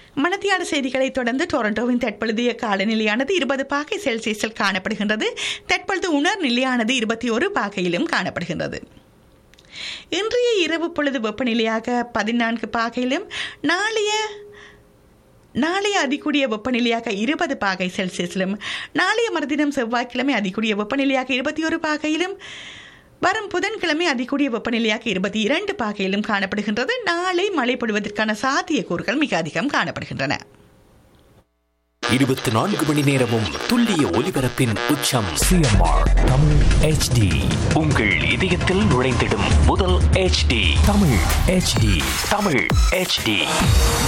மணத்தியாட செய்திகளைத் தொடர்ந்து டொரண்டோவின் தற்பொழுதைய காலநிலையானது இருபது பாகை செல்சியஸில் காணப்படுகின்றது தற்பொழுது உணர் நிலையானது இருபத்தி ஒரு பாகையிலும் காணப்படுகின்றது இன்றைய இரவு பொழுது வெப்பநிலையாக பதினான்கு பாகையிலும் நாளைய நாளைய அதிகூடிய வெப்பநிலையாக இருபது பாகை செல்சியஸிலும் நாளைய மறுதினம் செவ்வாய்க்கிழமை அதிகூடிய வெப்பநிலையாக இருபத்தி ஒரு பாகையிலும் வரும் புதன்கிழமை அதிகூடிய வெப்பநிலையாக இருபத்தி இரண்டு பாகையிலும் காணப்படுகின்றது நாளை மழை பொழிவதற்கான சாத்தியக்கூறுகள் மிக அதிகம் காணப்படுகின்றன இருபத்தி நான்கு மணி நேரமும் துல்லிய ஒலிபரப்பின் உச்சம் சிஎம்ஆர் தமிழ் ஹெச்டி உங்கள் இதயத்தில் நுழைந்திடும் முதல் HD Tamil HD Tamil HD